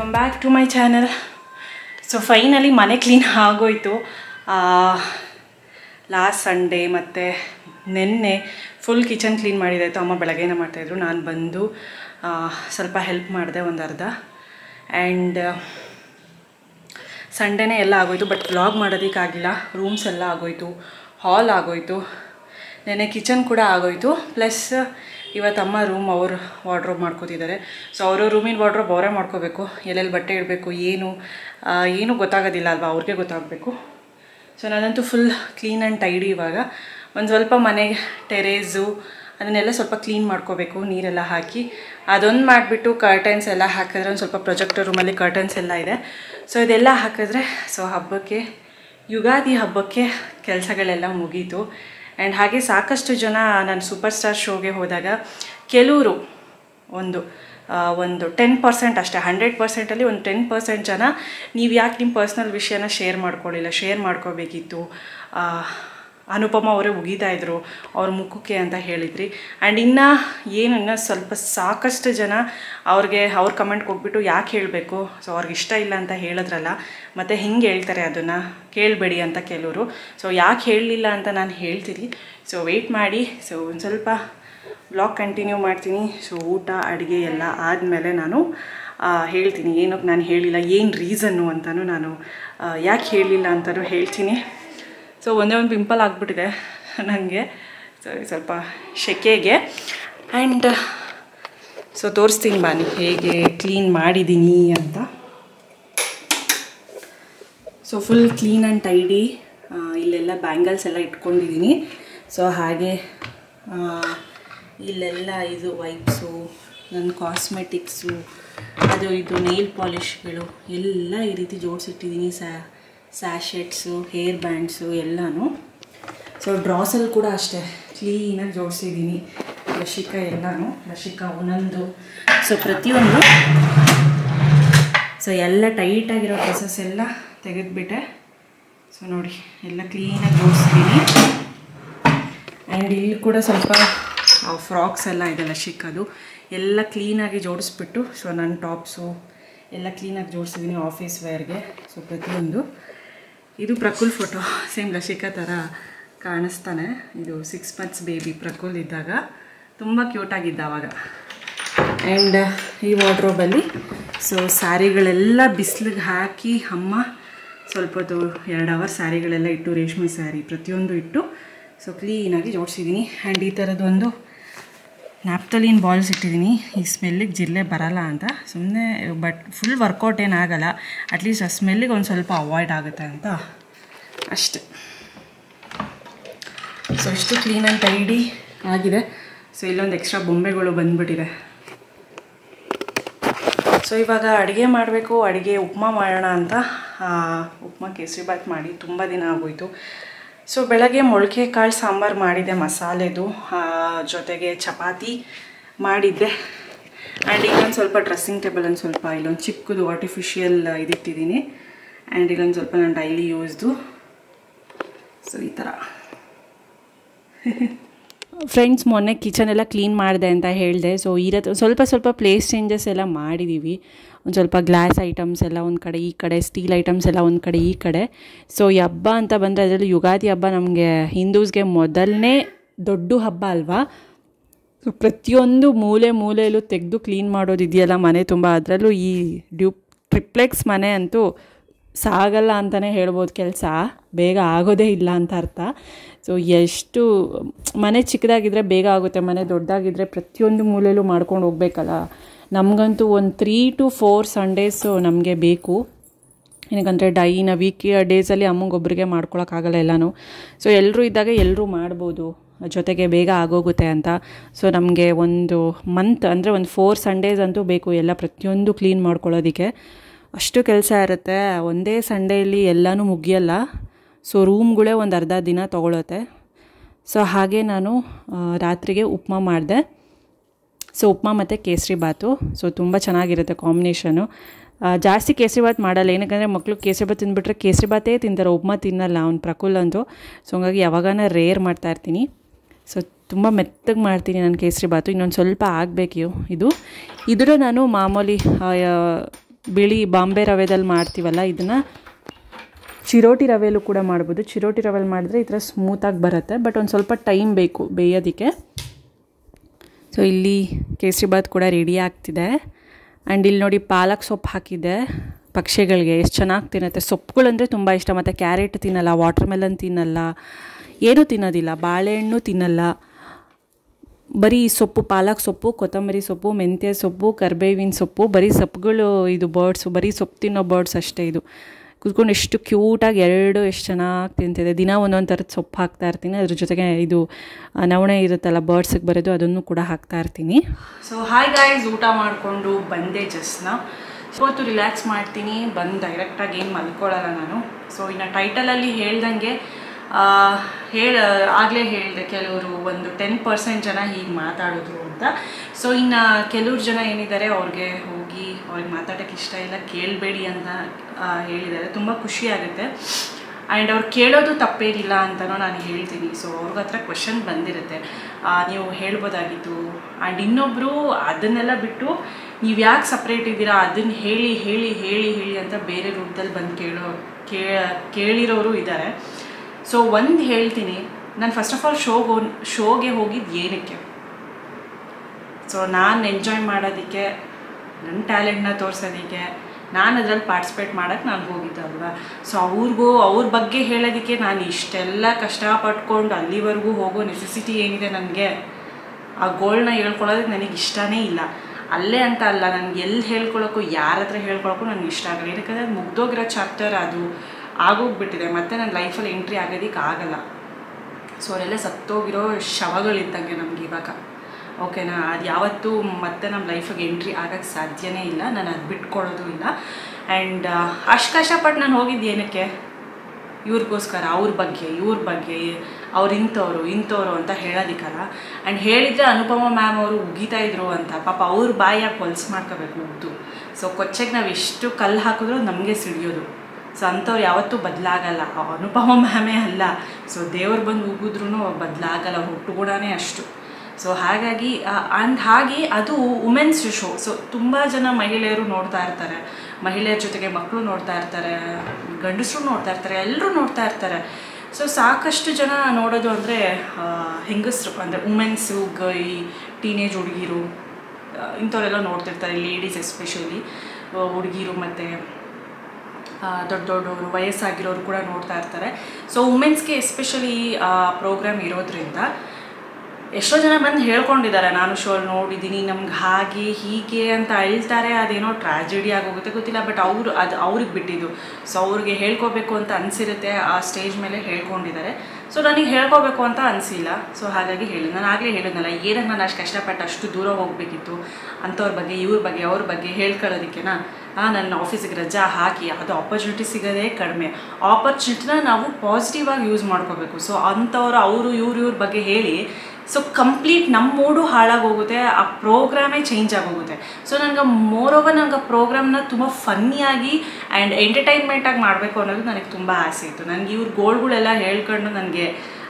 welcome back to my channel so finally ಮನೆ clean ಆಗೋಯ್ತು last Sunday ಮತ್ತು ನಿನ್ನೆ ಫುಲ್ ಕಿಚನ್ ಕ್ಲೀನ್ ಮಾಡಿದಾಯಿತು ಅಮ್ಮ ಬೆಳಗ್ಗೆನೇ ಮಾಡ್ತಾಯಿದ್ರು ನಾನು ಬಂದು ಆ, ಸ್ವಲ್ಪ ಹೆಲ್ಪ್ ಮಾಡಿದೆ ಒಂದು ಅರ್ಧ ಆ್ಯಂಡ್ ಸಂಡೇನೇ ಎಲ್ಲ ಆಗೋಯ್ತು ಬಟ್ ವ್ಲಾಗ್ ಮಾಡೋದಕ್ಕಾಗಿಲ್ಲ ರೂಮ್ಸ್ ಎಲ್ಲ ಆಗೋಯ್ತು ಹಾಲ್ ಆಗೋಯ್ತು ನೆನ್ನೆ ಕಿಚನ್ ಕೂಡ ಆಗೋಯ್ತು ಪ್ಲಸ್ ಇವತ್ತು ಅಮ್ಮ ರೂಮ್ ಅವರು ವಾರ್ಡ್ರೋಬ್ ಮಾಡ್ಕೋತಿದ್ದಾರೆ ಸೊ ಅವರು ರೂಮಿನ ವಾರ್ಡ್ರೋಬ್ ಅವರೇ ಮಾಡ್ಕೋಬೇಕು ಎಲ್ಲೆಲ್ಲಿ ಬಟ್ಟೆ ಇಡಬೇಕು ಏನು ಆ, ಏನು ಗೊತ್ತಾಗೋದಿಲ್ಲ ಅಲ್ವಾ ಅವ್ರಿಗೆ ಗೊತ್ತಾಗಬೇಕು ಸೊ ನಾನಂತೂ ಫುಲ್ ಕ್ಲೀನ್ ಆ್ಯಂಡ್ ಟೈಡಿ ಇವಾಗ ಒಂದು ಸ್ವಲ್ಪ ಮನೆಗೆ ಟೆರೇಸು ಅದನ್ನೆಲ್ಲ ಸ್ವಲ್ಪ ಕ್ಲೀನ್ ಮಾಡ್ಕೋಬೇಕು ನೀರೆಲ್ಲ ಹಾಕಿ ಅದೊಂದು ಮಾಡಿಬಿಟ್ಟು ಕರ್ಟನ್ಸ್ ಎಲ್ಲ ಹಾಕಿದ್ರೆ ಒಂದು ಸ್ವಲ್ಪ ಪ್ರೊಜೆಕ್ಟರ್ ರೂಮಲ್ಲಿ ಕರ್ಟನ್ಸ್ ಎಲ್ಲ ಇದೆ ಸೊ ಇದೆಲ್ಲ ಹಾಕಿದ್ರೆ ಸೊ ಹಬ್ಬಕ್ಕೆ ಯುಗಾದಿ ಹಬ್ಬಕ್ಕೆ ಕೆಲಸಗಳೆಲ್ಲ ಮುಗೀತು ಆ್ಯಂಡ್ ಹಾಗೆ ಸಾಕಷ್ಟು ಜನ ನಾನು ಸೂಪರ್ ಸ್ಟಾರ್ ಶೋಗೆ ಹೋದಾಗ ಕೆಲವರು ಒಂದು ಆ, ಒಂದು ಟೆನ್ ಪರ್ಸೆಂಟ್ ಅಷ್ಟೇ ಹಂಡ್ರೆಡ್ ಪರ್ಸೆಂಟಲ್ಲಿ ಒಂದು ಟೆನ್ ಪರ್ಸೆಂಟ್ ಜನ ನೀವು ಯಾಕೆ ನಿಮ್ಮ ಪರ್ಸ್ನಲ್ ವಿಷಯನ ಶೇರ್ ಮಾಡ್ಕೊಳ್ಳಿಲ್ಲ ಶೇರ್ ಮಾಡ್ಕೋಬೇಕಿತ್ತು ಆ, ಅನುಪಮ ಅವರೇ ಉಗಿತಾ ಇದ್ರು ಅವ್ರ ಮುಖಕ್ಕೆ ಅಂತ ಹೇಳಿದ್ರಿ ಆ್ಯಂಡ್ ಇನ್ನು ಏನು ಇನ್ನೂ ಸ್ವಲ್ಪ ಸಾಕಷ್ಟು ಜನ ಅವ್ರಿಗೆ ಅವ್ರ ಕಮೆಂಟ್ ಕೊಟ್ಬಿಟ್ಟು ಯಾಕೆ ಹೇಳಬೇಕು ಸೊ ಅವ್ರಿಗೆ ಇಷ್ಟ ಇಲ್ಲ ಅಂತ ಹೇಳಿದ್ರಲ್ಲ ಮತ್ತು ಹಿಂಗೆ ಹೇಳ್ತಾರೆ ಅದನ್ನು ಕೇಳಬೇಡಿ ಅಂತ ಕೆಲವರು ಸೊ ಯಾಕೆ ಹೇಳಲಿಲ್ಲ ಅಂತ ನಾನು ಹೇಳ್ತೀನಿ ಸೊ ವೆಯ್ಟ್ ಮಾಡಿ ಸೊ ಒಂದು ಸ್ವಲ್ಪ ಬ್ಲಾಗ್ ಕಂಟಿನ್ಯೂ ಮಾಡ್ತೀನಿ ಸೊ ಊಟ ಅಡುಗೆ ಎಲ್ಲ ಆದಮೇಲೆ ನಾನು ಆ, ಹೇಳ್ತೀನಿ ಏನಕ್ಕೆ ನಾನು ಹೇಳಿಲ್ಲ ಏನು ರೀಸನ್ನು ಅಂತಲೂ ನಾನು ಯಾಕೆ ಹೇಳಿಲ್ಲ ಅಂತಲೂ ಹೇಳ್ತೀನಿ ಸೊ ಒಂದೇ ಒಂದು ಪಿಂಪಲ್ ಆಗಿಬಿಟ್ಟಿದೆ ನನಗೆ ಸೊ ಸ್ವಲ್ಪ ಶೆಕೆಗೆ ಆ್ಯಂಡ್ ಸೊ ತೋರಿಸ್ತೀನಿ ಬನ್ನಿ ಹೇಗೆ ಕ್ಲೀನ್ ಮಾಡಿದ್ದೀನಿ ಅಂತ so full clean and tidy ಇಲ್ಲೆಲ್ಲ ಬ್ಯಾಂಗಲ್ಸ್ ಎಲ್ಲ ಇಟ್ಕೊಂಡಿದ್ದೀನಿ ಸೊ ಹಾಗೆ ಆ, ಇಲ್ಲೆಲ್ಲ ಇದು ವೈಪ್ಸು ನನ್ನ ಕಾಸ್ಮೆಟಿಕ್ಸು ಅದು ಇದು ನೇಲ್ ಪಾಲಿಶ್ಗಳು ಎಲ್ಲ ಈ ರೀತಿ ಜೋಡಿಸಿಟ್ಟಿದ್ದೀನಿ ಸ್ಯಾ ಸ್ಯಾಶೆಟ್ಸು ಹೇರ್ ಬ್ಯಾಂಡ್ಸು ಎಲ್ಲನೂ ಸೊ ಡ್ರಾಸಲ್ಲಿ ಕೂಡ ಅಷ್ಟೇ ಕ್ಲೀನಾಗಿ ಜೋಡಿಸಿದ್ದೀನಿ ಲಶಿಕ ಎಲ್ಲನೂ ಲಶಿಕ ಒಂದೊಂದು ಸೊ ಪ್ರತಿಯೊಂದು ಸೊ ಎಲ್ಲ ಟೈಟಾಗಿರೋ ಡ್ರೆಸ್ಸಸ್ ಎಲ್ಲ ತೆಗೆದುಬಿಟ್ಟೆ ಸೊ ನೋಡಿ ಎಲ್ಲ ಕ್ಲೀನಾಗಿ ಜೋಡಿಸ್ತೀನಿ ಆ್ಯಂಡ್ ಇಲ್ಲಿ ಕೂಡ ಸ್ವಲ್ಪ ಫ್ರಾಕ್ಸ್ ಎಲ್ಲ ಇದೆ ಲಶಿಕದು ಎಲ್ಲ ಕ್ಲೀನಾಗಿ ಜೋಡಿಸ್ಬಿಟ್ಟು ಸೊ ನನ್ನ ಟಾಪ್ಸು ಎಲ್ಲ ಕ್ಲೀನಾಗಿ ಜೋಡಿಸಿದ್ದೀನಿ ಆಫೀಸ್ ವೇರ್ಗೆ ಸೊ ಪ್ರತಿಯೊಂದು ಇದು ಪ್ರಕುಲ್ ಫೋಟೋ ಸೇಮ್ ಲಶಿಕಾ ಥರ ಕಾಣಿಸ್ತಾನೆ ಇದು ಸಿಕ್ಸ್ ಮಂತ್ಸ್ ಬೇಬಿ ಪ್ರಕುಲ್ ಇದ್ದಾಗ ತುಂಬ ಕ್ಯೂಟಾಗಿದ್ದ ಅವಾಗ ಆ್ಯಂಡ್ ಈ ವಾರ್ಡ್ರೋಬಲ್ಲಿ ಸೊ ಸ್ಯಾರಿಗಳೆಲ್ಲ ಬಿಸಿಲಿಗೆ ಹಾಕಿ ಅಮ್ಮ ಸ್ವಲ್ಪ ಹೊತ್ತು ಎರಡು ಅವರ್ ಸ್ಯಾರಿಗಳೆಲ್ಲ ಇಟ್ಟು ರೇಷ್ಮೆ ಸ್ಯಾರಿ ಪ್ರತಿಯೊಂದು ಇಟ್ಟು ಸೊ ಕ್ಲೀನಾಗಿ ಜೋಡಿಸಿದ್ದೀನಿ ಆ್ಯಂಡ್ ಈ ಥರದೊಂದು ನ್ಯಾಪ್ತಲಿನ್ ಬಾಲ್ಸ್ ಇಟ್ಟಿದ್ದೀನಿ ಈ ಸ್ಮೆಲ್ಲಿಗೆ ಜಿಲ್ಲೆ ಬರಲ್ಲ ಅಂತ ಸುಮ್ಮನೆ ಬಟ್ ಫುಲ್ ವರ್ಕೌಟ್ ಏನಾಗಲ್ಲ ಅಟ್ಲೀಸ್ಟ್ ಆ ಸ್ಮೆಲ್ಲಿಗೆ ಒಂದು ಸ್ವಲ್ಪ ಅವಾಯ್ಡ್ ಆಗುತ್ತೆ ಅಂತ ಅಷ್ಟೆ ಸೊ ಇಷ್ಟು ಕ್ಲೀನ್ ಆ್ಯಂಡ್ ಟೈಡಿ ಆಗಿದೆ ಸೊ ಇಲ್ಲೊಂದು ಎಕ್ಸ್ಟ್ರಾ ಬೊಂಬೆಗಳು ಬಂದ್ಬಿಟ್ಟಿದೆ ಸೊ ಇವಾಗ ಅಡುಗೆ ಮಾಡಬೇಕು ಅಡುಗೆ ಉಪ್ಮಾ ಮಾಡೋಣ ಅಂತ ಆ, ಉಪ್ಮಾ ಕೇಸರಿಬಾತ್ ಮಾಡಿ ತುಂಬ ದಿನ ಆಗೋಯ್ತು ಸೊ ಬೆಳಗ್ಗೆ ಮೊಳಕೆ ಕಾಳು ಸಾಂಬಾರು ಮಾಡಿದ್ದೆ ಮಸಾಲೆದು ಆ, ಜೊತೆಗೆ ಚಪಾತಿ ಮಾಡಿದ್ದೆ ಆ್ಯಂಡ್ ಇಲ್ಲೊಂದು ಸ್ವಲ್ಪ ಡ್ರೆಸ್ಸಿಂಗ್ ಟೇಬಲ್ ಒಂದು ಸ್ವಲ್ಪ ಇಲ್ಲೊಂದು ಚಿಕ್ಕದು ಆರ್ಟಿಫಿಷಿಯಲ್ ಇದಿಟ್ಟಿದ್ದೀನಿ ಆ್ಯಂಡ್ ಇಲ್ಲೊಂದು ಸ್ವಲ್ಪ ನಾನು ಡೈಲಿ ಯೂಸ್ದು ಸೊ ಈ ಥರ ಫ್ರೆಂಡ್ಸ್ ಮೊನ್ನೆ ಕಿಚನ್ ಎಲ್ಲ ಕ್ಲೀನ್ ಮಾಡಿದೆ ಅಂತ ಹೇಳಿದೆ ಸೊ ಇರತ್ತೆ ಸ್ವಲ್ಪ ಸ್ವಲ್ಪ ಪ್ಲೇಸ್ ಚೇಂಜಸ್ ಎಲ್ಲ ಮಾಡಿದ್ದೀವಿ ಒಂದು ಸ್ವಲ್ಪ ಗ್ಲಾಸ್ ಐಟಮ್ಸ್ ಎಲ್ಲ ಒಂದು ಕಡೆ ಈ ಕಡೆ ಸ್ಟೀಲ್ ಐಟಮ್ಸ್ ಎಲ್ಲ ಒಂದು ಕಡೆ ಈ ಕಡೆ ಸೊ ಈ ಹಬ್ಬ ಅಂತ ಬಂದರೆ ಅದರಲ್ಲಿ ಯುಗಾದಿ ಹಬ್ಬ ನಮಗೆ ಹಿಂದೂಸ್ಗೆ ಮೊದಲನೇ ದೊಡ್ಡ ಹಬ್ಬ ಅಲ್ವಾ ಸೊ ಪ್ರತಿಯೊಂದು ಮೂಲೆ ಮೂಲೆಯಲ್ಲೂ ತೆಗೆದು ಕ್ಲೀನ್ ಮಾಡೋದಿದೆಯಲ್ಲ ಮನೆ ತುಂಬ ಅದರಲ್ಲೂ ಈ ಡ್ಯೂ ಟ್ರಿಪ್ಲೆಕ್ಸ್ ಮನೆ ಅಂತೂ ಸಾಗಲ್ಲ ಅಂತಲೇ ಹೇಳ್ಬೋದು ಕೆಲಸ ಬೇಗ ಆಗೋದೇ ಇಲ್ಲ ಅಂತ ಅರ್ಥ ಸೊ ಎಷ್ಟು ಮನೆ ಚಿಕ್ಕದಾಗಿದ್ದರೆ ಬೇಗ ಆಗುತ್ತೆ ಮನೆ ದೊಡ್ಡದಾಗಿದ್ದರೆ ಪ್ರತಿಯೊಂದು ಮೂಲೆಯಲ್ಲೂ ಮಾಡ್ಕೊಂಡು ಹೋಗ್ಬೇಕಲ್ಲ ನಮಗಂತೂ ಒಂದು ತ್ರೀ ಟು ಫೋರ್ ಸಂಡೇಸು ನಮಗೆ ಬೇಕು ಏನಕ್ಕಂದರೆ ಡೈನ ವೀಕ್ ಡೇಸಲ್ಲಿ ಅಮ್ಮಂಗೊಬ್ಬರಿಗೆ ಮಾಡ್ಕೊಳಕ್ಕಾಗಲ್ಲ ಎಲ್ಲನೂ ಸೊ ಎಲ್ಲರೂ ಇದ್ದಾಗ ಎಲ್ಲರೂ ಮಾಡ್ಬೋದು ಜೊತೆಗೆ ಬೇಗ ಆಗೋಗುತ್ತೆ ಅಂತ ಸೊ ನಮಗೆ ಒಂದು ಮಂತ್ ಅಂದರೆ ಒಂದು ಫೋರ್ ಸಂಡೇಸ್ ಅಂತೂ ಬೇಕು ಎಲ್ಲ ಪ್ರತಿಯೊಂದು ಕ್ಲೀನ್ ಮಾಡ್ಕೊಳ್ಳೋದಕ್ಕೆ ಅಷ್ಟು ಕೆಲಸ ಇರುತ್ತೆ ಒಂದೇ ಸಂಡೇಲಿ ಎಲ್ಲನೂ ಮುಗಿಯಲ್ಲ ಸೊ ರೂಮ್ಗಳೇ ಒಂದು ಅರ್ಧ ದಿನ ತೊಗೊಳುತ್ತೆ ಸೊ ಹಾಗೆ ನಾನು ಆ, ರಾತ್ರಿಗೆ ಉಪ್ಮಾ ಮಾಡಿದೆ ಸೊ ಉಪ್ಮಾ ಮತ್ತು ಕೇಸರಿ ಬಾತು ಸೊ ತುಂಬ ಚೆನ್ನಾಗಿರುತ್ತೆ ಕಾಂಬಿನೇಷನು ಜಾಸ್ತಿ ಕೇಸರಿ ಬಾತ್ ಮಾಡಲ್ಲ ಏನಕ್ಕಂದರೆ ಮಕ್ಕಳು ಕೇಸರಿ ಬಾತ್ ತಿಂದುಬಿಟ್ರೆ ಕೇಸರಿ ಬಾತೇ ತಿಂತಾರೆ ಉಪ್ಮಾ ತಿನ್ನಲ್ಲ ಅವ್ನು ಪ್ರಕುಲ್ ಅಂತೂ ಸೊ ಹಂಗಾಗಿ ಯಾವಾಗಾನ ರೇರ್ ಮಾಡ್ತಾ ಇರ್ತೀನಿ ಸೊ ತುಂಬ ಮೆತ್ತಗೆ ಮಾಡ್ತೀನಿ ನಾನು ಕೇಸರಿ ಬಾತು ಇನ್ನೊಂದು ಸ್ವಲ್ಪ ಆಗಬೇಕು ಇದು ಇದರ ನಾನು ಮಾಮೂಲಿ ಬಿಳಿ ಬಾಂಬೆ ರವೆದಲ್ಲಿ ಮಾಡ್ತೀವಲ್ಲ ಇದನ್ನು ಚಿರೋಟಿ ರವೆಯಲ್ಲೂ ಕೂಡ ಮಾಡ್ಬೋದು ಚಿರೋಟಿ ರವೆಲಿ ಮಾಡಿದ್ರೆ ಈ ಥರ ಸ್ಮೂತಾಗಿ ಬರುತ್ತೆ ಬಟ್ ಒಂದು ಸ್ವಲ್ಪ ಟೈಮ್ ಬೇಕು ಬೇಯೋದಕ್ಕೆ ಸೊ ಇಲ್ಲಿ ಕೇಸರಿಬಾತ್ ಕೂಡ ರೆಡಿ ಆಗ್ತಿದೆ ಆ್ಯಂಡ್ ಇಲ್ಲಿ ನೋಡಿ ಪಾಲಕ್ ಸೊಪ್ಪು ಹಾಕಿದೆ ಪಕ್ಷಿಗಳಿಗೆ ಎಷ್ಟು ಚೆನ್ನಾಗಿ ತಿನ್ನುತ್ತೆ ಸೊಪ್ಪುಗಳಂದರೆ ತುಂಬ ಇಷ್ಟ ಮತ್ತು ಕ್ಯಾರೆಟ್ ತಿನ್ನಲ್ಲ ವಾಟರ್ ಮೆಲನ್ ತಿನ್ನಲ್ಲ ಏನೂ ತಿನ್ನೋದಿಲ್ಲ ಬಾಳೆಹಣ್ಣು ತಿನ್ನಲ್ಲ ಬರೀ ಸೊಪ್ಪು ಪಾಲಕ್ ಸೊಪ್ಪು ಕೊತ್ತಂಬರಿ ಸೊಪ್ಪು ಮೆಂತ್ಯ ಸೊಪ್ಪು ಕರ್ಬೇವಿನ ಸೊಪ್ಪು ಬರೀ ಸೊಪ್ಪುಗಳು ಇದು ಬರ್ಡ್ಸು ಬರೀ ಸೊಪ್ಪು ತಿನ್ನೋ ಬರ್ಡ್ಸ್ ಅಷ್ಟೇ ಇದು ಕೂತ್ಕೊಂಡು ಎಷ್ಟು ಕ್ಯೂಟಾಗಿ ಎರಡು ಎಷ್ಟು ಚೆನ್ನಾಗಿ ತಿಂತಿದೆ ದಿನ ಒಂದೊಂದು ಥರದ ಸೊಪ್ಪು ಹಾಕ್ತಾ ಇರ್ತೀನಿ ಅದ್ರ ಜೊತೆಗೆ ಇದು ಆ, ನವಣೆ ಇರುತ್ತಲ್ಲ ಬರ್ಡ್ಸಿಗೆ ಬರೋದು ಅದನ್ನು ಕೂಡ ಹಾಕ್ತಾ ಇರ್ತೀನಿ ಸೊ ಹಾಯ್ ಗಾಯ್ಸ್ ಊಟ ಮಾಡಿಕೊಂಡು ಬಂದೆ ಜಸ್ಟ್ನ ಇವತ್ತು ರಿಲ್ಯಾಕ್ಸ್ ಮಾಡ್ತೀನಿ ಬಂದು ಡೈರೆಕ್ಟಾಗಿ ಏನು ಮಲ್ಕೊಳ್ಳಲ್ಲ ನಾನು ಸೊ ಇನ್ನು ಟೈಟಲಲ್ಲಿ ಹೇಳ್ದಂಗೆ ಹೇಳ ಆಗಲೇ ಹೇಳಿದೆ ಕೆಲವರು ಒಂದು ಟೆನ್ ಪರ್ಸೆಂಟ್ ಜನ ಹೀಗೆ ಮಾತಾಡಿದ್ರು ಅಂತ ಸೊ ಇನ್ನು ಕೆಲವ್ರು ಜನ ಏನಿದ್ದಾರೆ ಅವ್ರಿಗೆ ಹೋಗಿ ಅವ್ರಿಗೆ ಮಾತಾಡೋಕ್ಕೆ ಇಷ್ಟ ಇಲ್ಲ ಕೇಳಬೇಡಿ ಅಂತ ಆ, ಹೇಳಿದ್ದಾರೆ ತುಂಬ ಖುಷಿ ಆಗುತ್ತೆ ಆ್ಯಂಡ್ ಅವ್ರು ಕೇಳೋದು ತಪ್ಪೇನಿಲ್ಲ ಅಂತಲೂ ನಾನು ಹೇಳ್ತೀನಿ ಸೊ ಅವ್ರಿಗೆ ಹತ್ರ ಕ್ವಶನ್ ಬಂದಿರುತ್ತೆ ಆ, ನೀವು ಹೇಳ್ಬೋದಾಗಿತ್ತು ಆ್ಯಂಡ್ ಇನ್ನೊಬ್ಬರು ಅದನ್ನೆಲ್ಲ ಬಿಟ್ಟು ನೀವು ಯಾಕೆ ಸಪ್ರೇಟ್ ಇದ್ದೀರಾ ಅದನ್ನು ಹೇಳಿ ಹೇಳಿ ಹೇಳಿ ಹೇಳಿ ಅಂತ ಬೇರೆ ರೂಪದಲ್ಲಿ ಬಂದು ಕೇಳೋ ಕೇ ಕೇಳಿರೋರು ಇದ್ದಾರೆ ಸೊ ಒಂದು ಹೇಳ್ತೀನಿ ನಾನು ಫಸ್ಟ್ ಆಫ್ ಆಲ್ ಶೋಗೆ ಶೋಗೆ ಹೋಗಿದ್ದು ಏನಕ್ಕೆ ಸೊ ನಾನು ಎಂಜಾಯ್ ಮಾಡೋದಕ್ಕೆ ನನ್ನ ಟ್ಯಾಲೆಂಟ್ನ ತೋರ್ಸೋದಕ್ಕೆ ನಾನು ಅದ್ರಲ್ಲಿ ಪಾರ್ಟಿಸಿಪೇಟ್ ಮಾಡೋಕ್ಕೆ ನಾನು ಹೋಗಿದ್ದಲ್ವ ಸೊ ಅವ್ರಿಗೂ ಅವ್ರ ಬಗ್ಗೆ ಹೇಳೋದಕ್ಕೆ ನಾನು ಇಷ್ಟೆಲ್ಲ ಕಷ್ಟಪಟ್ಕೊಂಡು ಅಲ್ಲಿವರೆಗೂ ಹೋಗೋ ನೆಸೆಸಿಟಿ ಏನಿದೆ ನನಗೆ ಆ ಗೋಲ್ನ ಹೇಳ್ಕೊಳ್ಳೋದಕ್ಕೆ ನನಗೆ ಇಷ್ಟನೇ ಇಲ್ಲ ಅಲ್ಲೇ ಅಂತ ಅಲ್ಲ ನನಗೆ ಎಲ್ಲಿ ಹೇಳ್ಕೊಳಕ್ಕೂ ಯಾರ ಹತ್ರ ಹೇಳ್ಕೊಳಕ್ಕೂ ನನಗೆ ಇಷ್ಟ ಆಗಲ್ಲ ಯಾಕಂದರೆ ಅದು ಮುಗ್ದೋಗಿರೋ ಚಾಪ್ಟರ್ ಅದು ಆಗೋಗ್ಬಿಟ್ಟಿದೆ ಮತ್ತೆ ನನ್ನ ಲೈಫಲ್ಲಿ ಎಂಟ್ರಿ ಆಗೋದಕ್ಕೆ ಆಗಲ್ಲ ಸೊ ಅವರೆಲ್ಲ ಸತ್ತೋಗಿರೋ ಶವಗಳಿದ್ದಂಗೆ ನಮ್ಗೆ ಇವಾಗ ಓಕೆನಾ ಅದು ಯಾವತ್ತೂ ಮತ್ತೆ ನಮ್ಮ ಲೈಫಿಗೆ ಎಂಟ್ರಿ ಆಗೋಕ್ಕೆ ಸಾಧ್ಯನೇ ಇಲ್ಲ ನಾನು ಅದು ಬಿಟ್ಕೊಡೋದು ಇಲ್ಲ ಆ್ಯಂಡ್ ಅಷ್ಟು ಕಷ್ಟಪಟ್ಟು ನಾನು ಹೋಗಿದ್ದು ಏನಕ್ಕೆ ಇವ್ರಿಗೋಸ್ಕರ ಅವ್ರ ಬಗ್ಗೆ ಇವ್ರ ಬಗ್ಗೆ ಅವ್ರು ಇಂಥವ್ರು ಇಂಥವ್ರು ಅಂತ ಹೇಳೋದಿಕ್ಕಲ್ಲ ಆ್ಯಂಡ್ ಹೇಳಿದರೆ ಅನುಪಮ ಮ್ಯಾಮ್ ಅವರು ಉಗಿತಾ ಇದ್ರು ಅಂತ ಪಾಪ ಅವ್ರ ಬಾಯಾಗಿ ಹೊಲ್ಸ್ ಮಾಡ್ಕೋಬೇಕು ಉಗ್ದು ಸೊ ಕೊಚ್ಚೆಗೆ ನಾವು ಎಷ್ಟು ಕಲ್ಲು ಹಾಕಿದ್ರೂ ನಮಗೆ ಸಿಡಿಯೋದು ಸೊ ಅಂಥವ್ರು ಯಾವತ್ತೂ ಬದಲಾಗಲ್ಲ ಅನುಪಮ ಮ್ಯಾಮೇ ಅಲ್ಲ ಸೊ ದೇವ್ರು ಬಂದು ಉಗಿದ್ರೂ ಬದಲಾಗಲ್ಲ ಹುಟ್ಟುಗುಣನೇ ಅಷ್ಟು ಸೊ ಹಾಗಾಗಿ ಆ್ಯಂಡ್ ಹಾಗೆ ಅದು ವುಮೆನ್ಸ್ ಶೋ ಸೊ ತುಂಬ ಜನ ಮಹಿಳೆಯರು ನೋಡ್ತಾ ಇರ್ತಾರೆ ಮಹಿಳೆಯರ ಜೊತೆಗೆ ಮಕ್ಕಳು ನೋಡ್ತಾ ಇರ್ತಾರೆ ಗಂಡಸರು ನೋಡ್ತಾ ಇರ್ತಾರೆ ಎಲ್ಲರೂ ನೋಡ್ತಾ ಇರ್ತಾರೆ ಸೊ ಸಾಕಷ್ಟು ಜನ ನೋಡೋದು ಅಂದರೆ ಹೆಂಗಸರು ಅಂದರೆ ವುಮೆನ್ಸು ಗೈ ಟೀನೇಜ್ ಹುಡುಗಿರು ಇಂಥವರೆಲ್ಲ ನೋಡ್ತಿರ್ತಾರೆ ಲೇಡೀಸ್ ಎಸ್ಪೆಷಲಿ ಹುಡುಗಿರು ಮತ್ತು ದೊಡ್ಡ ದೊಡ್ಡವರು ವಯಸ್ಸಾಗಿರೋರು ಕೂಡ ನೋಡ್ತಾ ಇರ್ತಾರೆ ಸೊ ವುಮೆನ್ಸ್ಗೆ ಎಸ್ಪೆಷಲಿ ಪ್ರೋಗ್ರಾಮ್ ಇರೋದ್ರಿಂದ ಎಷ್ಟೋ ಜನ ಬಂದು ಹೇಳ್ಕೊಂಡಿದ್ದಾರೆ ನಾನು ಶೋ ನೋಡಿದ್ದೀನಿ ನಮ್ಗೆ ಹಾಗೆ ಹೀಗೆ ಅಂತ ಅಳ್ತಾರೆ ಅದೇನೋ ಟ್ರಾಜಿಡಿ ಆಗೋಗುತ್ತೆ ಗೊತ್ತಿಲ್ಲ ಬಟ್ ಅವರು ಅದು ಅವ್ರಿಗೆ ಬಿಟ್ಟಿದ್ದು ಸೊ ಅವ್ರಿಗೆ ಹೇಳ್ಕೋಬೇಕು ಅಂತ ಅನಿಸಿರುತ್ತೆ ಆ ಸ್ಟೇಜ್ ಮೇಲೆ ಹೇಳ್ಕೊಂಡಿದ್ದಾರೆ ಸೊ ನನಗೆ ಹೇಳ್ಕೋಬೇಕು ಅಂತ ಅನಿಸಿಲ್ಲ ಸೊ ಹಾಗಾಗಿ ಹೇಳಿ ನಾನು ಆಗಲೇ ಹೇಳಿದ್ನಲ್ಲ ಏನಕ್ಕೆ ನಾನು ಅಷ್ಟು ಕಷ್ಟಪಟ್ಟು ಅಷ್ಟು ದೂರ ಹೋಗಬೇಕಿತ್ತು ಅಂಥವ್ರ ಬಗ್ಗೆ ಇವ್ರ ಬಗ್ಗೆ ಅವ್ರ ಬಗ್ಗೆ ಹೇಳ್ಕೊಳ್ಳೋದಕ್ಕೆನಾ ಆ ನನ್ನ ಆಫೀಸಿಗೆ ರಜಾ ಹಾಕಿ ಅದು ಆಪರ್ಚುನಿಟಿ ಸಿಗೋದೇ ಕಡಿಮೆ ಆಪರ್ಚುನಿಟಿನ ನಾವು ಪಾಸಿಟಿವ್ ಆಗಿ ಯೂಸ್ ಮಾಡ್ಕೋಬೇಕು ಸೊ ಅಂಥವ್ರು ಅವರು ಇವ್ರು ಇವ್ರ ಬಗ್ಗೆ ಹೇಳಿ ಸೊ ಕಂಪ್ಲೀಟ್ ನಮ್ಮ ಮೂಡು ಹಾಳಾಗೋಗುತ್ತೆ ಆ ಪ್ರೋಗ್ರಾಮೇ ಚೇಂಜ್ ಆಗೋಗುತ್ತೆ ಸೊ ನನಗೆ ಮೋರ್ ಓವರ್ ನನಗೆ ಆ ಪ್ರೋಗ್ರಾಮ್ನ ತುಂಬ ಫನ್ನಿಯಾಗಿ ಆ್ಯಂಡ್ ಎಂಟರ್ಟೈನ್ಮೆಂಟಾಗಿ ಮಾಡಬೇಕು ಅನ್ನೋದು ನನಗೆ ತುಂಬ ಆಸೆ ಇತ್ತು ನನಗೆ ಇವ್ರ ಗೋಲ್ಗಳೆಲ್ಲ ಹೇಳ್ಕೊಂಡು ನನಗೆ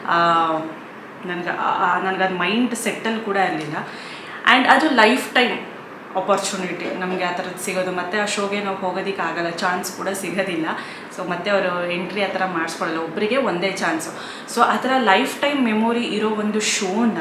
ನನಗೆ ನನಗೆ ಅದು ಮೈಂಡ್ ಸೆಟ್ಟಲ್ಲಿ ಕೂಡ ಇರಲಿಲ್ಲ ಆ್ಯಂಡ್ ಅದು ಲೈಫ್ ಟೈಮ್ ಆಪರ್ಚುನಿಟಿ ನಮಗೆ ಆ ಥರದ್ದು ಸಿಗೋದು ಮತ್ತು ಆ ಶೋಗೆ ನಾವು ಹೋಗೋದಕ್ಕೆ ಆಗಲ್ಲ ಚಾನ್ಸ್ ಕೂಡ ಸಿಗೋದಿಲ್ಲ ಸೊ ಮತ್ತೆ ಅವರು ಎಂಟ್ರಿ ಆ ಥರ ಮಾಡಿಸ್ಕೊಳ್ಳಲ್ಲ ಒಬ್ಬರಿಗೆ ಒಂದೇ ಚಾನ್ಸು ಸೊ ಆ ಥರ ಲೈಫ್ ಟೈಮ್ ಮೆಮೊರಿ ಇರೋ ಒಂದು ಶೋನ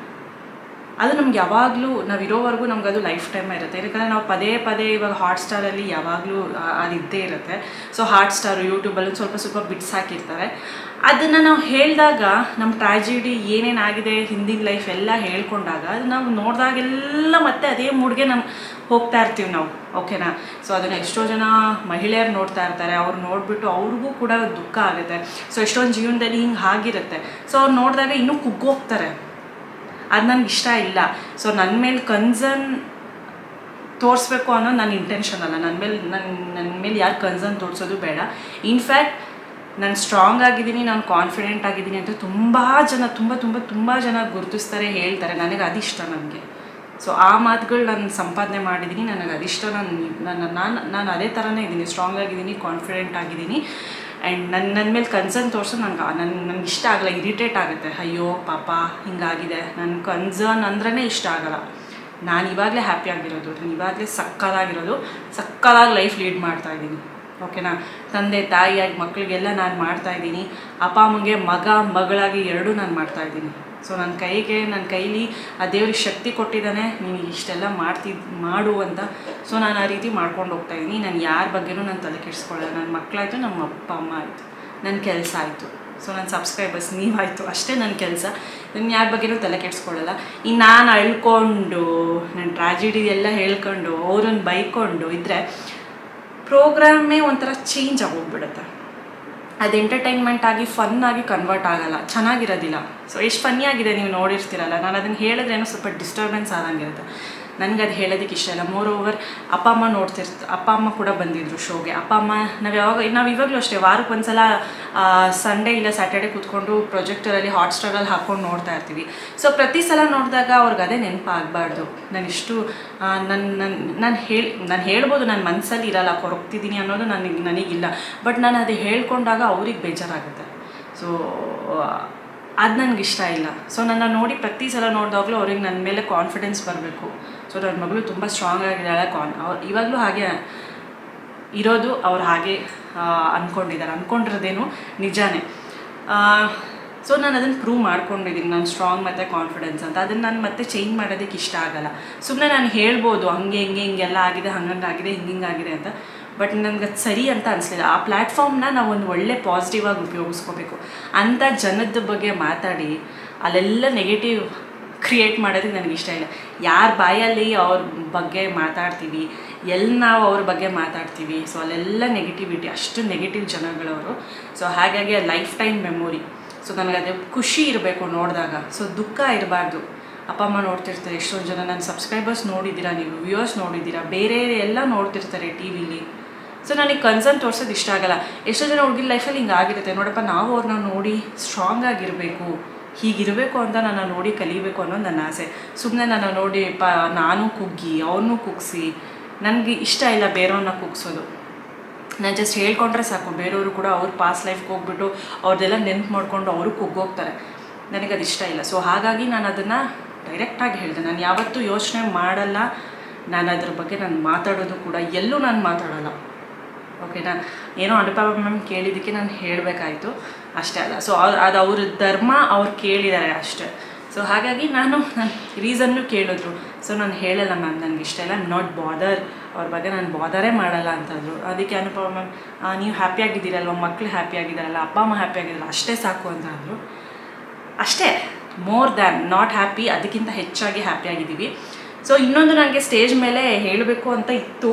ಅದು ನಮ್ಗೆ ಯಾವಾಗಲೂ ನಾವು ಇರೋವರೆಗೂ ನಮ್ಗೆ ಅದು ಲೈಫ್ ಟೈಮೇ ಇರುತ್ತೆ ಯಾಕಂದರೆ ನಾವು ಪದೇ ಪದೇ ಇವಾಗ ಹಾಟ್ಸ್ಟಾರಲ್ಲಿ ಯಾವಾಗಲೂ ಅದು ಇದ್ದೇ ಇರುತ್ತೆ ಸೊ ಹಾಟ್ಸ್ಟಾರು ಯೂಟ್ಯೂಬಲ್ಲಿ ಸ್ವಲ್ಪ ಸ್ವಲ್ಪ ಬಿಟ್ಸ್ ಹಾಕಿರ್ತಾರೆ ಅದನ್ನು ನಾವು ಹೇಳಿದಾಗ ನಮ್ಮ ಟ್ರಾಜಿಡಿ ಏನೇನಾಗಿದೆ ಹಿಂದಿನ ಲೈಫ್ ಎಲ್ಲ ಹೇಳ್ಕೊಂಡಾಗ ಅದು ನಾವು ನೋಡಿದಾಗೆಲ್ಲ ಮತ್ತೆ ಅದೇ ಮೂಡ್ಗೆ ನಮ್ಮ ಹೋಗ್ತಾ ಇರ್ತೀವಿ ನಾವು ಓಕೆನಾ ಸೊ ಅದನ್ನು ಎಷ್ಟೋ ಜನ ಮಹಿಳೆಯರು ನೋಡ್ತಾ ಇರ್ತಾರೆ ಅವ್ರು ನೋಡಿಬಿಟ್ಟು ಅವ್ರಿಗೂ ಕೂಡ ದುಃಖ ಆಗುತ್ತೆ ಸೊ ಎಷ್ಟೊಂದು ಜೀವನದಲ್ಲಿ ಹಿಂಗೆ ಆಗಿರುತ್ತೆ ಸೊ ಅವ್ರು ನೋಡಿದಾಗ ಇನ್ನೂ ಕುಗ್ಗೋಗ್ತಾರೆ ಅದು ನನಗೆ ಇಷ್ಟ ಇಲ್ಲ ಸೊ ನನ್ನ ಮೇಲೆ ಕನ್ಸರ್ನ್ ತೋರಿಸ್ಬೇಕು ಅನ್ನೋ ನನ್ನ ಇಂಟೆನ್ಷನ್ ಅಲ್ಲ ನನ್ನ ಮೇಲೆ ನನ್ನ ನನ್ನ ಮೇಲೆ ಯಾರು ಕನ್ಸರ್ನ್ ತೋರಿಸೋದು ಬೇಡ ಇನ್ಫ್ಯಾಕ್ಟ್ ನಾನು ಸ್ಟ್ರಾಂಗ್ ಆಗಿದ್ದೀನಿ ನಾನು ಕಾನ್ಫಿಡೆಂಟ್ ಆಗಿದ್ದೀನಿ ಅಂತ ತುಂಬ ಜನ ತುಂಬ ತುಂಬ ತುಂಬ ಜನ ಗುರುತಿಸ್ತಾರೆ ಹೇಳ್ತಾರೆ ನನಗೆ ಅದಿಷ್ಟ ನನಗೆ ಸೊ ಆ ಮಾತುಗಳು ನಾನು ಸಂಪಾದನೆ ಮಾಡಿದ್ದೀನಿ ನನಗೆ ಅದಿಷ್ಟ ನಾನು ನನ್ನ ನಾನು ನಾನು ಅದೇ ಥರನೇ ಇದ್ದೀನಿ ಸ್ಟ್ರಾಂಗ್ ಆಗಿದ್ದೀನಿ ಕಾನ್ಫಿಡೆಂಟ್ ಆಗಿದ್ದೀನಿ ಆ್ಯಂಡ್ ನನ್ನ ನನ್ನ ಮೇಲೆ ಕನ್ಸರ್ನ್ ತೋರಿಸೋದು ನನಗೆ ನನ್ನ ನನಗೆ ಇಷ್ಟ ಆಗಲ್ಲ ಇರಿಟೇಟ್ ಆಗುತ್ತೆ ಅಯ್ಯೋ ಪಾಪ ಹಿಂಗಾಗಿದೆ ನನ್ನ ಕನ್ಸರ್ನ್ ಅಂದ್ರೇ ಇಷ್ಟ ಆಗಲ್ಲ ನಾನು ಇವಾಗಲೇ ಹ್ಯಾಪಿ ಆಗಿರೋದು ನಾನು ಇವಾಗಲೇ ಸಕ್ಕದಾಗಿರೋದು ಸಕ್ಕದಾಗಿ ಲೈಫ್ ಲೀಡ್ ಮಾಡ್ತಾ ಇದ್ದೀನಿ ಓಕೆನಾ ತಂದೆ ತಾಯಿಯಾಗಿ ಮಕ್ಕಳಿಗೆಲ್ಲ ನಾನು ಮಾಡ್ತಾ ಇದ್ದೀನಿ ಅಪ್ಪ ಅಮ್ಮಂಗೆ ಮಗ ಮಗಳಾಗಿ ಎರಡೂ ನಾನು ಮಾಡ್ತಾ ಇದ್ದೀನಿ ಸೊ ನನ್ನ ಕೈಗೆ ನನ್ನ ಕೈಲಿ ಆ ದೇವ್ರಿಗೆ ಶಕ್ತಿ ಕೊಟ್ಟಿದ್ದಾನೆ ನೀನು ಇಷ್ಟೆಲ್ಲ ಮಾಡ್ತಿದ್ ಮಾಡು ಅಂತ ಸೊ ನಾನು ಆ ರೀತಿ ಮಾಡ್ಕೊಂಡು ಹೋಗ್ತಾ ಇದ್ದೀನಿ ನಾನು ಯಾರ ಬಗ್ಗೆನೂ ನಾನು ತಲೆ ಕೆಡಿಸ್ಕೊಳ್ಳಲ್ಲ ನನ್ನ ಮಕ್ಕಳಾಯಿತು ನಮ್ಮ ಅಪ್ಪ ಅಮ್ಮ ಆಯಿತು ನನ್ನ ಕೆಲಸ ಆಯಿತು ಸೊ ನನ್ನ ಸಬ್ಸ್ಕ್ರೈಬರ್ಸ್ ನೀವಾಯಿತು ಅಷ್ಟೇ ನನ್ನ ಕೆಲಸ ನಾನು ಯಾರ ಬಗ್ಗೆನೂ ತಲೆ ಕೆಡಿಸ್ಕೊಳ್ಳಲ್ಲ ಇನ್ನು ನಾನು ಅಳ್ಕೊಂಡು ನನ್ನ ಟ್ರಾಜಿಡಿ ಎಲ್ಲ ಹೇಳ್ಕೊಂಡು ಅವ್ರನ್ನ ಬೈಕೊಂಡು ಇದ್ದರೆ ಪ್ರೋಗ್ರಾಮೇ ಒಂಥರ ಚೇಂಜ್ ಆಗೋಗ್ಬಿಡುತ್ತೆ ಅದು ಎಂಟರ್ಟೈನ್ಮೆಂಟ್ ಆಗಿ ಫನ್ ಆಗಿ ಕನ್ವರ್ಟ್ ಆಗಲ್ಲ ಚೆನ್ನಾಗಿರೋದಿಲ್ಲ ಸೊ ಎಷ್ಟು ಫನ್ನಿ ಆಗಿದೆ ನೀವು ನೋಡಿರ್ತೀರಲ್ಲ ನಾನು ಅದನ್ನು ಹೇಳಿದ್ರೇನೋ ಸ್ವಲ್ಪ ಡಿಸ್ಟರ್ಬೆನ್ಸ್ ಆದಂಗಿರುತ್ತೆ ನನಗೆ ಅದು ಹೇಳೋದಕ್ಕೆ ಇಷ್ಟ ಇಲ್ಲ ಮೋರ್ ಓವರ್ ಅಪ್ಪ ಅಮ್ಮ ನೋಡ್ತಿರ್ತ ಅಪ್ಪ ಅಮ್ಮ ಕೂಡ ಬಂದಿದ್ರು ಶೋಗೆ ಅಪ್ಪ ಅಮ್ಮ ನಾವು ಯಾವಾಗ ನಾವು ಇವಾಗಲೂ ಅಷ್ಟೇ ವಾರಕ್ಕೆ ಒಂದ್ಸಲ ಸಂಡೇ ಇಲ್ಲ ಸ್ಯಾಟರ್ಡೆ ಕೂತ್ಕೊಂಡು ಪ್ರೊಜೆಕ್ಟರಲ್ಲಿ ಹಾಟ್ ಸ್ಟಾರಲ್ಲಿ ಹಾಕ್ಕೊಂಡು ನೋಡ್ತಾ ಇರ್ತೀವಿ ಸೊ ಪ್ರತಿ ಸಲ ನೋಡಿದಾಗ ಅವ್ರಿಗೆ ಅದೇ ನೆನಪಾಗಬಾರ್ದು ನಾನು ಇಷ್ಟು ನನ್ನ ನನ್ನ ನಾನು ಹೇಳಿ ನಾನು ಹೇಳ್ಬೋದು ನನ್ನ ಮನಸ್ಸಲ್ಲಿ ಇರಲ್ಲ ಕೊರಗ್ತಿದ್ದೀನಿ ಅನ್ನೋದು ನನಗೆ ನನಗಿಲ್ಲ ಬಟ್ ನಾನು ಅದು ಹೇಳ್ಕೊಂಡಾಗ ಅವ್ರಿಗೆ ಬೇಜಾರಾಗುತ್ತೆ ಸೊ ಅದು ನನಗೆ ಇಷ್ಟ ಇಲ್ಲ ಸೊ ನನ್ನ ನೋಡಿ ಪ್ರತಿ ಸಲ ನೋಡಿದಾಗಲೂ ಅವ್ರಿಗೆ ನನ್ನ ಮೇಲೆ ಕಾನ್ಫಿಡೆನ್ಸ್ ಬರಬೇಕು ಸೊ ನನ್ನ ಮಗಳು ತುಂಬ ಸ್ಟ್ರಾಂಗ್ ಆಗಿದ್ದಾಳೆ ಕಾನ್ ಅವ್ರು ಇವಾಗಲೂ ಹಾಗೆ ಇರೋದು ಅವ್ರು ಹಾಗೆ ಆ, ಅಂದ್ಕೊಂಡಿದ್ದಾರೆ ಅಂದ್ಕೊಂಡಿರೋದೇನು ನಿಜಾನೇ ಸೊ ನಾನು ಅದನ್ನು ಪ್ರೂವ್ ಮಾಡ್ಕೊಂಡಿದ್ದೀನಿ ನಾನು ಸ್ಟ್ರಾಂಗ್ ಮತ್ತು ಕಾನ್ಫಿಡೆನ್ಸ್ ಅಂತ ಅದನ್ನು ನಾನು ಮತ್ತೆ ಚೇಂಜ್ ಮಾಡೋದಕ್ಕೆ ಇಷ್ಟ ಆಗಲ್ಲ ಸುಮ್ಮನೆ ನಾನು ಹೇಳ್ಬೋದು ಹಂಗೆ ಹಿಂಗೆ ಹಿಂಗೆಲ್ಲ ಆಗಿದೆ ಹಂಗಂಗೆ ಆಗಿದೆ ಹಿಂಗೆ ಹಿಂಗಾಗಿದೆ ಅಂತ ಬಟ್ ನನಗೆ ಅದು ಸರಿ ಅಂತ ಅನಿಸ್ಲಿಲ್ಲ ಆ ಪ್ಲ್ಯಾಟ್ಫಾರ್ಮ್ನ ನಾವು ಒಂದು ಒಳ್ಳೆ ಪಾಸಿಟಿವ್ ಆಗಿ ಉಪಯೋಗಿಸ್ಕೋಬೇಕು ಅಂಥ ಜನದ ಬಗ್ಗೆ ಮಾತಾಡಿ ಅಲ್ಲೆಲ್ಲ ನೆಗೆಟಿವ್ ಕ್ರಿಯೇಟ್ ಮಾಡೋದಕ್ಕೆ ನನಗೆ ಇಷ್ಟ ಇಲ್ಲ ಯಾರ ಬಾಯಲ್ಲಿ ಅವ್ರ ಬಗ್ಗೆ ಮಾತಾಡ್ತೀವಿ ಎಲ್ಲಿ ನಾವು ಅವ್ರ ಬಗ್ಗೆ ಮಾತಾಡ್ತೀವಿ ಸೊ ಅಲ್ಲೆಲ್ಲ ನೆಗೆಟಿವಿಟಿ ಅಷ್ಟು ನೆಗೆಟಿವ್ ಜನಗಳವರು ಸೊ ಹಾಗಾಗಿ ಲೈಫ್ ಟೈಮ್ ಮೆಮೊರಿ ಸೊ ನನಗೆ ಅದೇ ಖುಷಿ ಇರಬೇಕು ನೋಡಿದಾಗ ಸೊ ದುಃಖ ಇರಬಾರ್ದು ಅಪ್ಪ ಅಮ್ಮ ನೋಡ್ತಿರ್ತಾರೆ ಎಷ್ಟೊಂದು ಜನ ನನ್ನ ಸಬ್ಸ್ಕ್ರೈಬರ್ಸ್ ನೋಡಿದ್ದೀರಾ ನೀವು ವ್ಯೂವರ್ಸ್ ನೋಡಿದ್ದೀರಾ ಬೇರೆ ಎಲ್ಲ ನೋಡ್ತಿರ್ತಾರೆ ಟಿ ವಿಲಿ ಸೊ ನನಗೆ ಕನ್ಸರ್ನ್ ತೋರ್ಸೋದು ಇಷ್ಟ ಆಗಲ್ಲ ಎಷ್ಟೋ ಜನ ಹುಡುಗಿ ಲೈಫಲ್ಲಿ ಹಿಂಗೆ ಆಗಿರುತ್ತೆ ನೋಡಪ್ಪ ನಾವು ಅವ್ರನ್ನ ನೋಡಿ ಸ್ಟ್ರಾಂಗ್ ಆಗಿರಬೇಕು ಹೀಗಿರಬೇಕು ಅಂತ ನನ್ನ ನೋಡಿ ಕಲಿಬೇಕು ಅನ್ನೋದು ನನ್ನ ಆಸೆ ಸುಮ್ಮನೆ ನನ್ನ ನೋಡಿ ಪ ನಾನು ಕುಗ್ಗಿ ಅವನು ಕುಗ್ಸಿ ನನಗೆ ಇಷ್ಟ ಇಲ್ಲ ಬೇರೆಯವ್ರನ್ನ ಕುಗ್ಸೋದು ನಾನು ಜಸ್ಟ್ ಹೇಳ್ಕೊಂಡ್ರೆ ಸಾಕು ಬೇರೆಯವರು ಕೂಡ ಅವ್ರ ಪಾಸ್ಟ್ ಲೈಫ್ಗೆ ಹೋಗ್ಬಿಟ್ಟು ಅವ್ರದ್ದೆಲ್ಲ ನೆನ್ಪು ಮಾಡ್ಕೊಂಡು ಅವರು ಕುಗ್ಗೋಗ್ತಾರೆ ನನಗೆ ಅದು ಇಷ್ಟ ಇಲ್ಲ ಸೊ ಹಾಗಾಗಿ ನಾನು ಅದನ್ನು ಡೈರೆಕ್ಟಾಗಿ ಹೇಳಿದೆ ನಾನು ಯಾವತ್ತೂ ಯೋಚನೆ ಮಾಡಲ್ಲ ನಾನು ಅದ್ರ ಬಗ್ಗೆ ನಾನು ಮಾತಾಡೋದು ಕೂಡ ಎಲ್ಲೂ ನಾನು ಮಾತಾಡಲ್ಲ ಓಕೆನಾ ಏನೋ ಅನುಪಮ ಮ್ಯಾಮ್ ಕೇಳಿದ್ದಕ್ಕೆ ನಾನು ಹೇಳಬೇಕಾಯ್ತು ಅಷ್ಟೇ ಅಲ್ಲ ಸೊ ಅದು ಅವ್ರ ಧರ್ಮ ಅವ್ರು ಕೇಳಿದ್ದಾರೆ ಅಷ್ಟೇ ಸೊ ಹಾಗಾಗಿ ನಾನು ನನ್ನ ರೀಸನ್ನು ಕೇಳಿದ್ರು ಸೊ ನಾನು ಹೇಳಲ್ಲ ಮ್ಯಾಮ್ ನನಗೆ ಇಷ್ಟ ಇಲ್ಲ ನಾಟ್ ಬಾದರ್ ಅವ್ರ ಬಗ್ಗೆ ನಾನು ಬಾದರೇ ಮಾಡಲ್ಲ ಅಂತಂದರು ಅದಕ್ಕೆ ಅನುಪಮ ಮ್ಯಾಮ್ ನೀವು ಹ್ಯಾಪಿ ಆಗಿದ್ದೀರಲ್ವ ಮಕ್ಕಳು ಹ್ಯಾಪಿ ಆಗಿದ್ದಾರಲ್ಲ ಅಪ್ಪ ಅಮ್ಮ ಹ್ಯಾಪಿ ಆಗಿದ್ದಾರಲ್ಲ ಅಷ್ಟೇ ಸಾಕು ಅಂತ ಅಂದರು ಅಷ್ಟೇ ಮೋರ್ ದ್ಯಾನ್ ನಾಟ್ ಹ್ಯಾಪಿ ಅದಕ್ಕಿಂತ ಹೆಚ್ಚಾಗಿ ಹ್ಯಾಪಿ ಆಗಿದ್ದೀವಿ ಸೊ ಇನ್ನೊಂದು ನನಗೆ ಸ್ಟೇಜ್ ಮೇಲೆ ಹೇಳಬೇಕು ಅಂತ ಇತ್ತು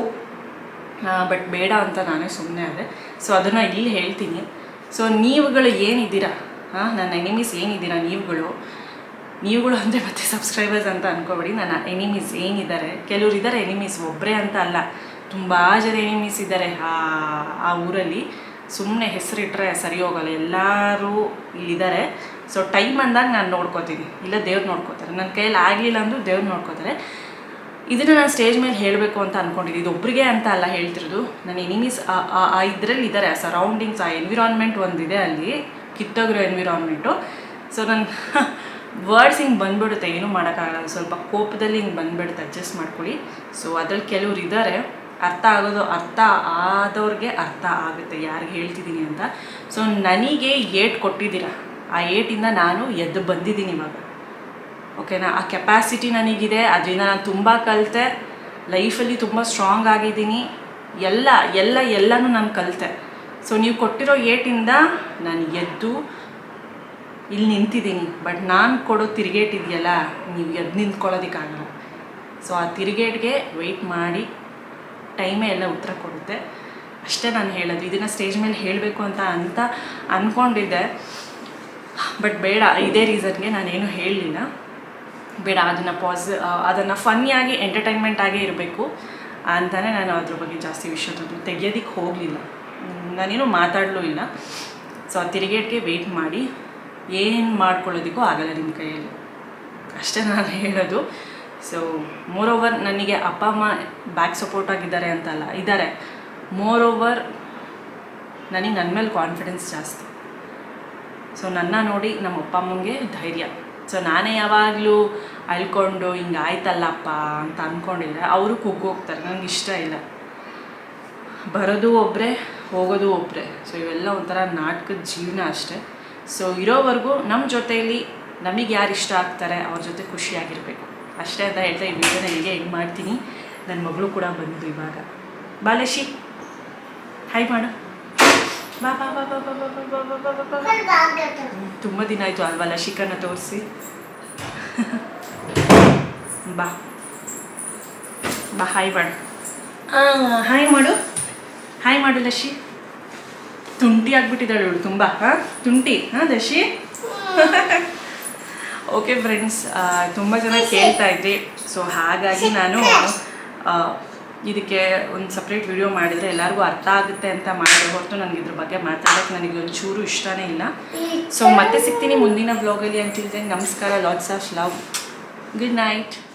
ಬಟ್ ಬೇಡ ಅಂತ ನಾನೇ ಸುಮ್ಮನೆ ಆದೆ ಸೊ ಅದನ್ನು ಇಲ್ಲಿ ಹೇಳ್ತೀನಿ ಸೊ ನೀವುಗಳು ಏನಿದ್ದೀರಾ ಹಾಂ ನನ್ನ ಎನಿಮೀಸ್ ಏನಿದ್ದೀರಾ ನೀವುಗಳು ನೀವುಗಳು ಅಂದರೆ ಮತ್ತೆ ಸಬ್ಸ್ಕ್ರೈಬರ್ಸ್ ಅಂತ ಅನ್ಕೋಬೇಡಿ ನನ್ನ ಎನಿಮೀಸ್ ಏನಿದ್ದಾರೆ ಕೆಲವ್ರು ಇದ್ದಾರೆ ಎನಿಮೀಸ್ ಒಬ್ಬರೇ ಅಂತ ಅಲ್ಲ ತುಂಬ ಜನ ಎನಿಮೀಸ್ ಇದ್ದಾರೆ ಆ ಆ ಊರಲ್ಲಿ ಸುಮ್ಮನೆ ಹೆಸರಿಟ್ರೆ ಸರಿ ಹೋಗಲ್ಲ ಎಲ್ಲರೂ ಇಲ್ಲಿದ್ದಾರೆ ಸೊ ಟೈಮ್ ಅಂದಾಗ ನಾನು ನೋಡ್ಕೋತೀನಿ ಇಲ್ಲ ದೇವ್ರು ನೋಡ್ಕೋತಾರೆ ನನ್ನ ಕೈಯಲ್ಲಿ ಆಗಲಿಲ್ಲ ಅಂದರೂ ದೇವ್ರು ನೋಡ್ಕೋತಾರೆ ಇದನ್ನು ನಾನು ಸ್ಟೇಜ್ ಮೇಲೆ ಹೇಳಬೇಕು ಅಂತ ಅಂದ್ಕೊಂಡಿದ್ದೆ ಇದು ಒಬ್ರಿಗೆ ಅಂತ ಅಲ್ಲ ಹೇಳ್ತಿರೋದು ನನ್ನ ಎನಿಮೀಸ್ ಆ ಇದರಲ್ಲಿ ಇದ್ದಾರೆ ಆ ಸರೌಂಡಿಂಗ್ಸ್ ಆ ಎನ್ವಿರಾನ್ಮೆಂಟ್ ಒಂದಿದೆ ಅಲ್ಲಿ ಕಿತ್ತೋಗಿರೋ ಎನ್ವಿರಾನ್ಮೆಂಟು ಸೊ ನನ್ನ ವರ್ಡ್ಸ್ ಹಿಂಗೆ ಬಂದ್ಬಿಡುತ್ತೆ ಏನೂ ಮಾಡೋಕ್ಕಾಗಲ್ಲ ಸ್ವಲ್ಪ ಕೋಪದಲ್ಲಿ ಹಿಂಗೆ ಬಂದ್ಬಿಡುತ್ತೆ ಅಡ್ಜಸ್ಟ್ ಮಾಡ್ಕೊಳ್ಳಿ ಸೊ ಅದ್ರಲ್ಲಿ ಕೆಲವ್ರು ಇದ್ದಾರೆ ಅರ್ಥ ಆಗೋದು ಅರ್ಥ ಆದವ್ರಿಗೆ ಅರ್ಥ ಆಗುತ್ತೆ ಯಾರಿಗೆ ಹೇಳ್ತಿದ್ದೀನಿ ಅಂತ ಸೊ ನನಗೆ ಏಟ್ ಕೊಟ್ಟಿದ್ದೀರಾ ಆ ಏಟಿಂದ ನಾನು ಎದ್ದು ಬಂದಿದ್ದೀನಿ ಇವಾಗ ಓಕೆನಾ ಆ ಕೆಪಾಸಿಟಿ ನನಗಿದೆ ಅದರಿಂದ ನಾನು ತುಂಬ ಕಲಿತೆ ಲೈಫಲ್ಲಿ ತುಂಬ ಸ್ಟ್ರಾಂಗ್ ಆಗಿದ್ದೀನಿ ಎಲ್ಲ ಎಲ್ಲ ಎಲ್ಲನೂ ನಾನು ಕಲಿತೆ ಸೊ ನೀವು ಕೊಟ್ಟಿರೋ ಏಟಿಂದ ನಾನು ಎದ್ದು ಇಲ್ಲಿ ನಿಂತಿದ್ದೀನಿ ಬಟ್ ನಾನು ಕೊಡೋ ತಿರುಗೇಟ್ ಇದೆಯಲ್ಲ ನೀವು ಎದ್ದು ನಿಂತ್ಕೊಳ್ಳೋದಕ್ಕಾಗಲ್ಲ ಸೊ ಆ ತಿರುಗೇಟ್ಗೆ ವೆಯ್ಟ್ ಮಾಡಿ ಟೈಮೇ ಎಲ್ಲ ಉತ್ತರ ಕೊಡುತ್ತೆ ಅಷ್ಟೇ ನಾನು ಹೇಳೋದು ಇದನ್ನು ಸ್ಟೇಜ್ ಮೇಲೆ ಹೇಳಬೇಕು ಅಂತ ಅಂತ ಅಂದ್ಕೊಂಡಿದ್ದೆ ಬಟ್ ಬೇಡ ಇದೇ ರೀಸನ್ಗೆ ನಾನೇನು ಹೇಳಲಿಲ್ಲ ಬೇಡ ಅದನ್ನು ಪಾಸ್ ಅದನ್ನು ಫನ್ನಿಯಾಗಿ ಎಂಟರ್ಟೈನ್ಮೆಂಟ್ ಆಗೇ ಇರಬೇಕು ಅಂತಲೇ ನಾನು ಅದ್ರ ಬಗ್ಗೆ ಜಾಸ್ತಿ ವಿಷಯ ತೆಗಿಯೋದಕ್ಕೆ ಹೋಗಲಿಲ್ಲ ನಾನೇನು ಮಾತಾಡಲೂ ಇಲ್ಲ ಸೊ ಆ ತಿರುಗೇಟ್ಗೆ ವೆಯ್ಟ್ ಮಾಡಿ ಏನು ಮಾಡ್ಕೊಳ್ಳೋದಕ್ಕೂ ಆಗಲ್ಲ ನಿಮ್ಮ ಕೈಯಲ್ಲಿ ಅಷ್ಟೇ ನಾನು ಹೇಳೋದು ಸೊ ಮೋರ್ ಓವರ್ ನನಗೆ ಅಪ್ಪ ಅಮ್ಮ ಬ್ಯಾಕ್ ಸಪೋರ್ಟ್ ಆಗಿದ್ದಾರೆ ಅಂತಲ್ಲ ಇದ್ದಾರೆ ಮೋರ್ ಓವರ್ ನನಗೆ ನನ್ನ ಮೇಲೆ ಕಾನ್ಫಿಡೆನ್ಸ್ ಜಾಸ್ತಿ ಸೊ ನನ್ನ ನೋಡಿ ನಮ್ಮ ಅಪ್ಪ ಅಮ್ಮಂಗೆ ಧೈರ್ಯ ಸೊ ನಾನೇ ಯಾವಾಗಲೂ ಅಳ್ಕೊಂಡು ಹಿಂಗೆ ಆಯ್ತಲ್ಲಪ್ಪ ಅಂತ ಅಂದ್ಕೊಂಡಿದ್ರೆ ಅವರು ಕುಗ್ಗು ಹೋಗ್ತಾರೆ ನನಗೆ ಇಷ್ಟ ಇಲ್ಲ ಬರೋದು ಒಬ್ಬರೇ ಹೋಗೋದು ಒಬ್ಬರೇ ಸೊ ಇವೆಲ್ಲ ಒಂಥರ ನಾಟಕದ ಜೀವನ ಅಷ್ಟೇ ಸೊ ಇರೋವರೆಗೂ ನಮ್ಮ ಜೊತೆಯಲ್ಲಿ ನಮಗೆ ಯಾರು ಇಷ್ಟ ಆಗ್ತಾರೆ ಅವ್ರ ಜೊತೆ ಖುಷಿಯಾಗಿರಬೇಕು ಅಷ್ಟೇ ಅಂತ ಹೇಳ್ತಾ ಈ ವಿಡಿಯೋನ ಹೀಗೆ ಹೆಂಗೆ ಮಾಡ್ತೀನಿ ನನ್ನ ಮಗಳು ಕೂಡ ಬಂದು ಇವಾಗ ಬಾಲಶಿ ಹಾಯ್ ಮಾಡು ಬಾ ಬಾ ಬಾ ಬಾ ಬಾ ಬಾ ಬಾ ಬಾ ಬಾ ಬಾ ಬಾ ಬಾ ತುಂಬ ದಿನ ಆಯಿತು ಅಲ್ವಾ ಲಶಿಕನ ತೋರಿಸಿ ಬಾ ಬಾ ಹಾಯ್ ಮಾಡು ಹಾಯ್ ಮಾಡು ಹಾಯ್ ಮಾಡು ಲಶಿ ತುಂಟಿ ಆಗ್ಬಿಟ್ಟಿದ್ದಾಳೆ ಇವಳು ತುಂಬ ಹಾಂ ತುಂಟಿ ಹಾಂ ದಶಿ ಓಕೆ ಫ್ರೆಂಡ್ಸ್ ತುಂಬ ಜನ ಕೇಳ್ತಾ ಇದ್ರಿ ಸೊ ಹಾಗಾಗಿ ನಾನು ಆ, ಇದಕ್ಕೆ ಒಂದು ಸಪ್ರೇಟ್ ವಿಡಿಯೋ ಮಾಡಿದರೆ ಎಲ್ಲರಿಗೂ ಅರ್ಥ ಆಗುತ್ತೆ ಅಂತ ಮಾಡಿದೆ ಹೊರತು ನನಗೆ ಇದ್ರ ಬಗ್ಗೆ ಮಾತಾಡೋಕ್ಕೆ ನನಗೆ ಒಂಚೂರು ಇಷ್ಟನೇ ಇಲ್ಲ ಸೊ ಮತ್ತೆ ಸಿಗ್ತೀನಿ ಮುಂದಿನ ವ್ಲಾಗಲ್ಲಿ ಅಂತಿಲ್ದೆ ನಮಸ್ಕಾರ lots of love good night